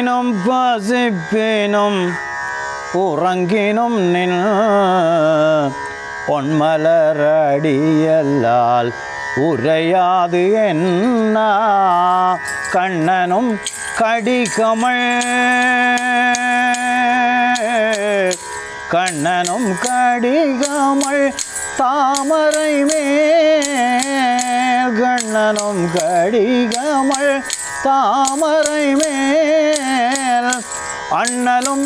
உண்ணினும் பசிப்பினும் உறங்கினும் நின் பொன்மலரடியல்லால் உரையாது என்ன கண்ணனும் கடிகமள் கண்ணனும் கடிகமள் தாமரை மேல் கண்ணனும் கடிகமள் தாமரை மேல் அண்ணலும்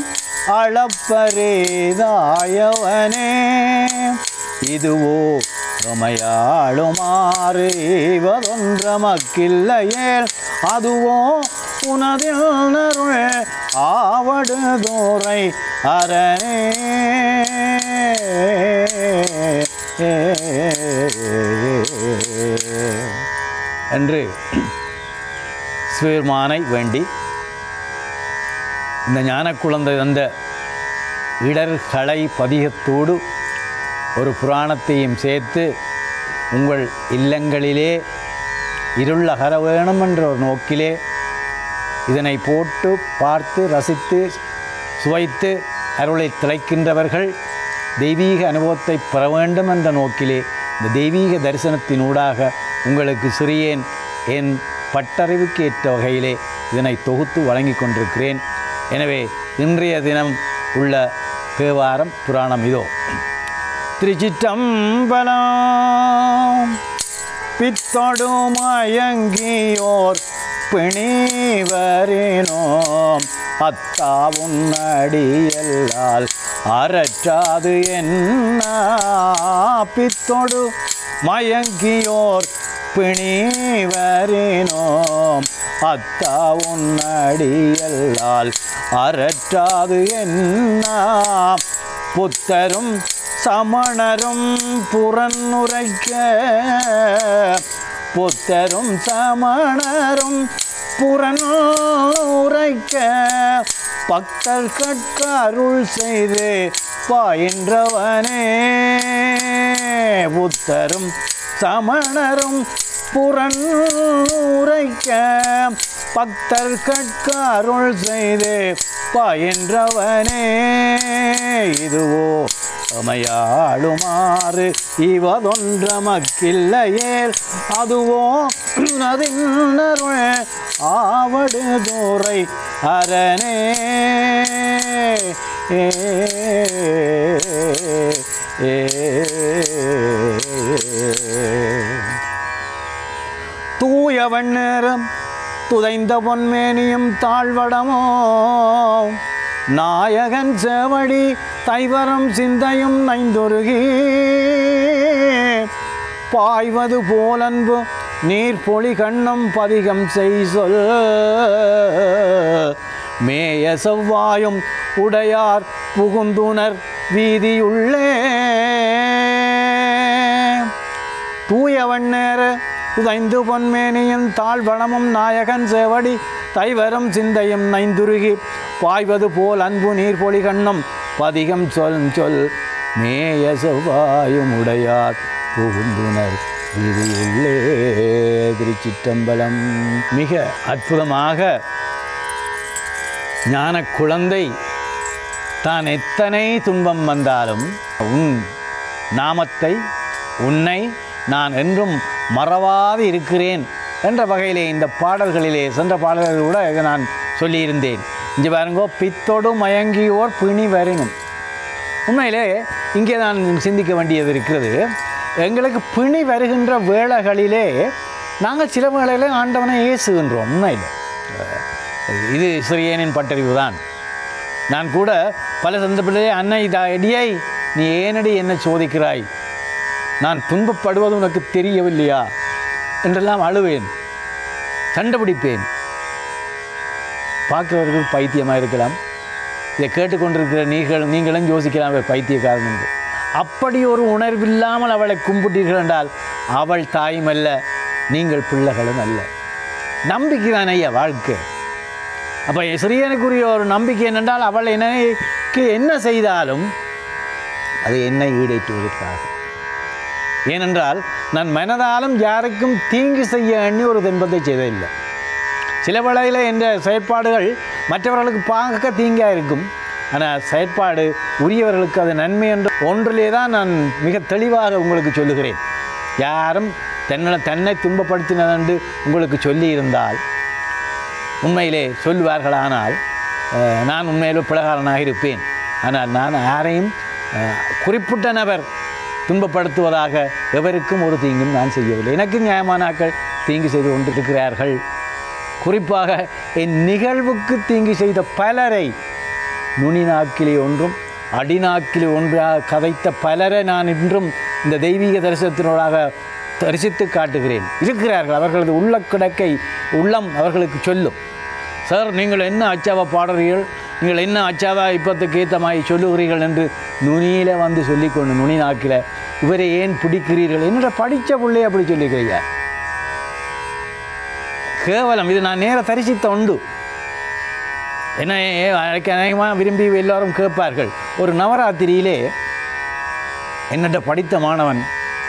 அளப்பரேதாயவனே இதுவோ உமையாளுமாறு இவதொன்ற மக்கில்லையேல் அதுவோ உனதில் நருள் ஆவடு தோரை அரணே என்று சிவருமானை வேண்டி இந்த ஞானக்குழந்தை தந்த இடர்களை பதிகத்தோடு ஒரு புராணத்தையும் சேர்த்து உங்கள் இல்லங்களிலே இருள் அகர வேணும் என்ற ஒரு நோக்கிலே இதனை போட்டு பார்த்து ரசித்து சுவைத்து அருளை திளைக்கின்றவர்கள் தெய்வீக அனுபவத்தை பெற வேண்டும் என்ற நோக்கிலே இந்த தெய்வீக தரிசனத்தினூடாக உங்களுக்கு சிறியேன் என் பட்டறிவுக்கு ஏற்ற வகையிலே இதனை தொகுத்து வழங்கி கொண்டிருக்கிறேன் எனவே இன்றைய தினம் உள்ள தேவாரம் புராணம் இதோ திருச்சிற்றம்பலம் பித்தொடு மயங்கியோர் பிணிவரினோம் அத்தா உன்னடியல்லால் அறற்றாது என்ன பித்தொடு மயங்கியோர் பிணிவரினோம் அத்தா உன்னடியல்லால் அறற்றாது என்ன புத்தரும் சமணரும் புறனுரைக்க புத்தரும் சமணரும் புறனுரைக்க பக்தர் கற்க அருள் செய்து பாயின்றவனே புத்தரும் சமணரும் புறனுரைக்க பக்தர் கற்க அருள் செய்து பாயின்றவனே இதுவோ அமையாளுமாறு இவதொன்ற மக்கில்லையேல் அதுவோ அதின்னருள் ஆவடு தோரை அரணே ஏ ஏ தூயவன் நேரம் துதைந்த பொன்மேனியும் தாழ்வடமோ நாயகன் செவடி தைவரம் சிந்தையும் நைந்தொருகி பாய்வது போலன்பு நீர் பொழி கண்ணம் பதிகம் செய் சொல் மேய செவ்வாயும் உடையார் புகுந்துனர் வீதியுள்ளே தூயவன் நேர உதைந்து பொன்மேனியும் தாழ்வளமும் நாயகன் சேவடி தைவரும் சிந்தையும் நைந்துருகி பாய்வது போல் அன்பு நீர் பொலி கண்ணம் பதிகம் சொல் சொல் மேய செவ்வாயும் உடையார் புகுந்துனர் வீதியுள்ளே திருச்சிற்றம்பலம் மிக அற்புதமாக ஞான குழந்தை தான் எத்தனை துன்பம் வந்தாலும் உன் நாமத்தை உன்னை நான் என்றும் மறவாது இருக்கிறேன் என்ற வகையிலே இந்த பாடல்களிலே சென்ற பாடல்கள் கூட இதை நான் சொல்லியிருந்தேன் இங்கே பாருங்கோ பித்தோடு மயங்கியோர் பிணி வரணும் உண்மையிலே இங்கே நான் சிந்திக்க வேண்டியது இருக்கிறது எங்களுக்கு பிணி வருகின்ற வேளைகளிலே நாங்கள் சில வேளையிலே ஆண்டவனை ஏசுகின்றோம் உண்மையில் இது சிறியனின் பட்டறிவு தான் நான் கூட பல சந்தர்ப்பத்திலே அன்னை அடியை நீ ஏனடி என்னை சோதிக்கிறாய் நான் துன்பப்படுவது உனக்கு தெரியவில்லையா என்றெல்லாம் அழுவேன் சண்டை பிடிப்பேன் பார்க்கிறவர்கள் பைத்தியமாக இருக்கலாம் இதை கேட்டுக்கொண்டிருக்கிற நீங்கள் நீங்களும் யோசிக்கலாம் இவர் பைத்தியக்காரன் என்று அப்படி ஒரு உணர்வில்லாமல் அவளை கும்பிட்டீர்கள் என்றால் அவள் தாயும் அல்ல நீங்கள் பிள்ளைகளும் அல்ல நம்பிக்கை தான் ஐயா வாழ்க்கை அப்போ சிறியனுக்குரிய ஒரு நம்பிக்கை என்னென்றால் அவள் எனக்கு என்ன செய்தாலும் அது என்னை ஈடேற்றுவதற்காக ஏனென்றால் நான் மனதாலும் யாருக்கும் தீங்கு செய்ய எண்ணி ஒரு துன்பத்தை செய்ததில்லை சில வேளையில் என்ற செயற்பாடுகள் மற்றவர்களுக்கு பார்க்க தீங்காக இருக்கும் ஆனால் செயற்பாடு உரியவர்களுக்கு அது நன்மை என்று ஒன்றிலே தான் நான் மிக தெளிவாக உங்களுக்கு சொல்லுகிறேன் யாரும் தன்னை தன்னை துன்பப்படுத்தினதென்று உங்களுக்கு சொல்லி இருந்தால் உண்மையிலே சொல்லுவார்களானால் அஹ், நான் உண்மையிலே பிளகாரனாக இருப்பேன் ஆனால் நான் யாரையும் அஹ், குறிப்பிட்ட நபர் துன்பப்படுத்துவதாக எவருக்கும் ஒரு தீங்கும் நான் செய்யவில்லை எனக்கு நியாயமானாக்கள் தீங்கு செய்து கொண்டிருக்கிறார்கள் குறிப்பாக என் நிகழ்வுக்கு தீங்கு செய்த பலரை நுனி நாக்கிலே ஒன்றும் அடிநாக்கிலே ஒன்றாக கதைத்த பலரை நான் இன்றும் இந்த தெய்வீக தரிசனத்தினோடாக தரிசித்து காட்டுகிறேன் இருக்கிறார்கள் அவர்களது உள்ள கிடக்கை உள்ளம் அவர்களுக்கு சொல்லும் சார் நீங்கள் என்ன அச்சாவா பாடுறீர்கள் நீங்கள் என்ன அச்சாவா இப்போத்துக்கு ஏற்ற மாதிரி சொல்லுகிறீர்கள் என்று நுனியில் வந்து சொல்லிக்கொண்டு நுனி நாக்கில் இவரை ஏன் பிடிக்கிறீர்கள் என்னோட படித்த பிள்ளையை அப்படி சொல்லிக்கிறீங்க கேவலம் இது நான் நேர தரிசித்த உண்டு என்ன எனக்கு அநேகமாக விரும்பி எல்லாரும் கேட்பார்கள் ஒரு நவராத்திரியிலே என்னட்ட படித்த மாணவன்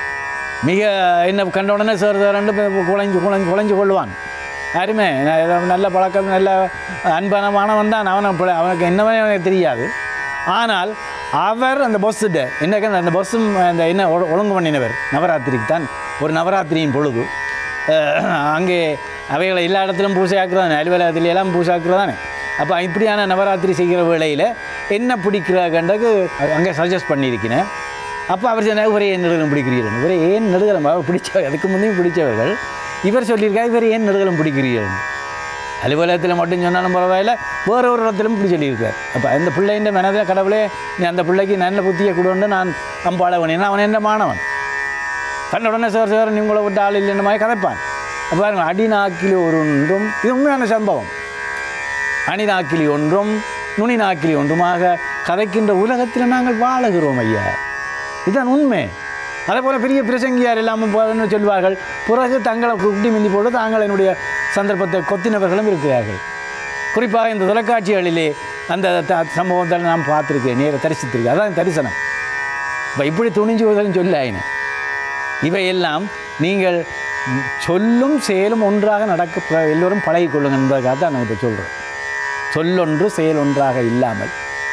மிக என்ன கண்ட உடனே சார் சார்ண்டு குழஞ்சு குழஞ்சு குழஞ்சு கொள்வான் யாருமே நான் ஏதோ நல்ல பழக்கம் நல்ல அன்பான மாணவன் தான் அவனை பிழை- அவனுக்கு என்னவே எனக்கு தெரியாது ஆனால் அவர் அந்த பொஸ்ஸுட்ட என்ன அந்த பொஸ்ஸும் அந்த என்ன ஒழு- ஒழுங்கு பண்ணினவர் நவராத்திரிக்கு தான் ஒரு நவராத்திரியின் பொழுது அஹ், அங்கே அவைகளை எல்லா இடத்திலும் பூசையாக்குறதானே அலுவலகத்துல எல்லாம் பூசாக்குறதானே அப்போ இப்படியான நவராத்திரி செய்கிற வேளையில் என்ன பிடிக்கிற கண்டக்கு அங்கே சஜஸ்ட் பண்ணியிருக்கிறேன் அப்போ அவர் சொன்னார் இவரை ஏன் நெடுகலம் பிடிக்கிறீர்கள் இவரை ஏன் நெடுகலம் அவர் பிடிச்ச அதுக்கு முந்தையும் பிடிச்சவர்கள் இவர் சொல்லியிருக்கார் இவர் ஏன் நெடுகலம் பிடிக்கிறீர்கள் அலுவலகத்தில் மட்டும் சொன்னாலும் பரவாயில்ல வேற ஒரு இடத்திலும் இப்படி சொல்லியிருக்கார் அப்போ அந்த பிள்ளைன்ற மனதில் கடவுளே நீ அந்த பிள்ளைக்கு நல்ல புத்தியை கொடுன்னு நான் அம்பாள பண்ணினா அவன் என்ன மாணவன் கண்ட உடனே சார் சார் நீ உங்களை விட்டு ஆள் இல்லைன்ற மாதிரி கதைப்பான் அப்போ பாருங்க அடிநாக்கில் ஒரு ஒன்றும் இது உண்மையான சம்பவம் அணிநாக்கிலி ஒன்றும் நுனி நாக்கிலி ஒன்றுமாக கதைக்கின்ற உலகத்தில் நாங்கள் வாழுகிறோம் ஐயா இதுதான் உண்மை அதே போல் பெரிய பிரசங்கியார் இல்லாமல் போன்னு சொல்வார்கள் பிறகு தங்களை குட்டி மிந்தி போட்டு தாங்கள் என்னுடைய சந்தர்ப்பத்தை கொத்தினவர்களும் இருக்கிறார்கள் குறிப்பாக இந்த தொலைக்காட்சிகளிலே அந்த த- சம்பவத்தை நான் பார்த்துருக்கேன் நேர தரிசித்திருக்கேன் அதான் தரிசனம் இப்போ இப்படி துணிஞ்சு உதவும் சொல்ல ஆயின இவையெல்லாம் நீங்கள் ம், சொல்லும் செயலும் ஒன்றாக நடக்க ப- எல்லோரும் பழகிக் கொள்ளுங்க என்பதற்காக தான் நான் இப்போ சொல்கிறேன் சொல்லொன்று செயல் ஒன்றாக இல்லாமல்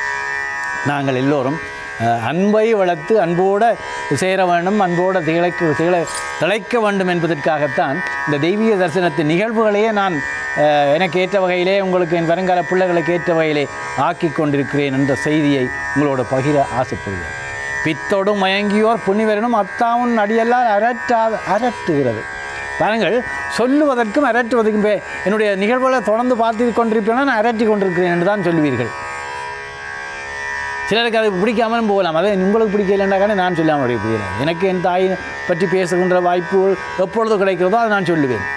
நாங்கள் எல்லோரும் அஹ், அன்பை வளர்த்து அன்போடு சேர வேண்டும் அன்போடு திளைக்க திளை திளைக்க வேண்டும் என்பதற்காகத்தான் இந்த தெய்வீக தரிசனத்தின் நிகழ்வுகளையே நான் அஹ், எனக்கு ஏற்ற வகையிலே உங்களுக்கு என் வருங்கால பிள்ளைகளுக்கு ஏற்ற வகையிலே ஆக்கி கொண்டிருக்கிறேன் என்ற செய்தியை உங்களோட பகிர ஆசைப்படுகிறேன் பித்தோடும் மயங்கியோர் புனிவரனும் அத்தாவும் அடியெல்லாம் அரட்டாத அரட்டுகிறது பாருங்கள் சொல்லுவதற்கும் அரட்டுவதற்கும் பே- என்னுடைய நிகழ்வுகளை தொடர்ந்து பார்த்து கொண்டிருப்பேன் நான் அரட்டி கொண்டிருக்கிறேன் என்று தான் சொல்லுவீர்கள் சிலருக்கு அது பிடிக்காமலும் போகலாம் அதை உங்களுக்கு பிடிக்கலைன்னாக்கானே நான் சொல்லாமல் புரியல எனக்கு என் தாயை பற்றி பேசுகின்ற வாய்ப்புகள் எப்பொழுது கிடைக்கிறதோ அதை நான் சொல்லுவேன்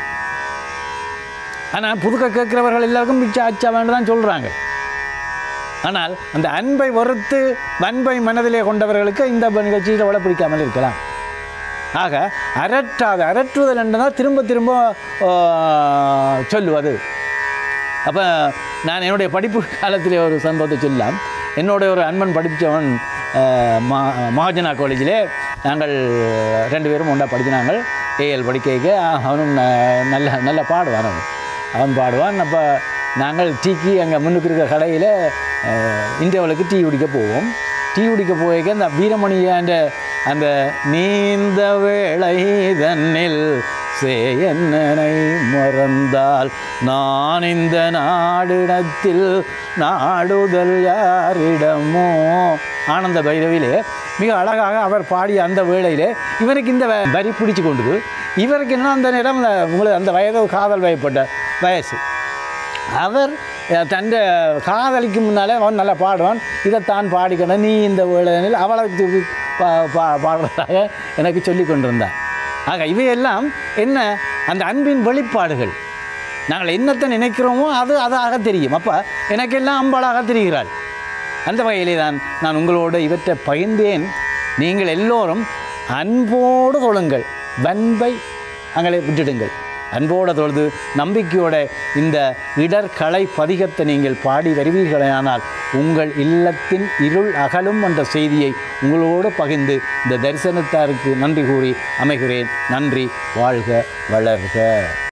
ஆனால் புதுக்க கேட்கிறவர்கள் எல்லாருக்கும் பிச்சை அச்சா வேண்டு தான் சொல்கிறாங்க ஆனால் அந்த அன்பை வெறுத்து வன்பை மனதிலே கொண்டவர்களுக்கு இந்த நிகழ்ச்சியில் அவ்வளோ பிடிக்காமல் இருக்கலாம் ஆக அரட்டாது அரற்றுதல் என்றால் திரும்ப திரும்ப ஆ, சொல்லுவது அப்போ நான் என்னுடைய படிப்பு காலத்திலே ஒரு சம்பவத்தை சொல்லலாம் என்னுடைய ஒரு அன்பன் படித்தவன் மா மகாஜனா காலேஜிலே நாங்கள் ரெண்டு பேரும் ஒன்றா படிச்சினாங்க ஏஎல் படிக்க அவனும் ந- நல்ல நல்ல பாடுவான் அவன் அவன் பாடுவான் அப்போ நாங்கள் டீக்கு அங்கே முன்னுக்கு இருக்கிற கடையில் இந்தியாவுக்கு டீ குடிக்க போவோம் டீ குடிக்க போய்க்க அந்த வீரமணியாண்ட அந்த நீந்த வேளை தன்னில் சேயன்னனை மறந்தால் நான் இந்த நாடிடத்தில் நாடுதல் யாரிடமோ ஆனந்த பைரவிலே மிக அழகாக அவர் பாடிய அந்த வேளையிலே இவருக்கு இந்த வ- வரி பிடிச்சு கொண்டது இவருக்கு என்ன அந்த நேரம் அந்த உங்களுக்கு அந்த வயது காதல் வயப்பட்ட வயசு அவர் தன் காதலிக்கு முன்னாலே அவன் நல்லா பாடுவான் இதைத்தான் பாடிக்கணும் நீ இந்த வேளையில் அவளை தூக்கி பா பா பாடுறதாக எனக்கு சொல்லி கொண்டிருந்தார் ஆக இவையெல்லாம் என்ன அந்த அன்பின் வெளிப்பாடுகள் நாங்கள் என்னத்தை நினைக்கிறோமோ அது அதாக தெரியும் அப்போ எனக்கெல்லாம் அம்பாளாக தெரிகிறாள் அந்த வகையிலே தான் நான் உங்களோடு இவற்றை பகிர்ந்தேன் நீங்கள் எல்லோரும் அன்போடு தொழுங்கள் வன்பை அங்கே விட்டுடுங்கள் அன்போடு தொழுது நம்பிக்கையோட இந்த இடர்கலை பதிகத்தை நீங்கள் பாடி வருவீர்களானால் உங்கள் இல்லத்தின் இருள் அகலும் என்ற செய்தியை உங்களோடு பகிர்ந்து இந்த தரிசனத்தாருக்கு நன்றி கூறி அமைகிறேன் நன்றி வாழ்க வளர்க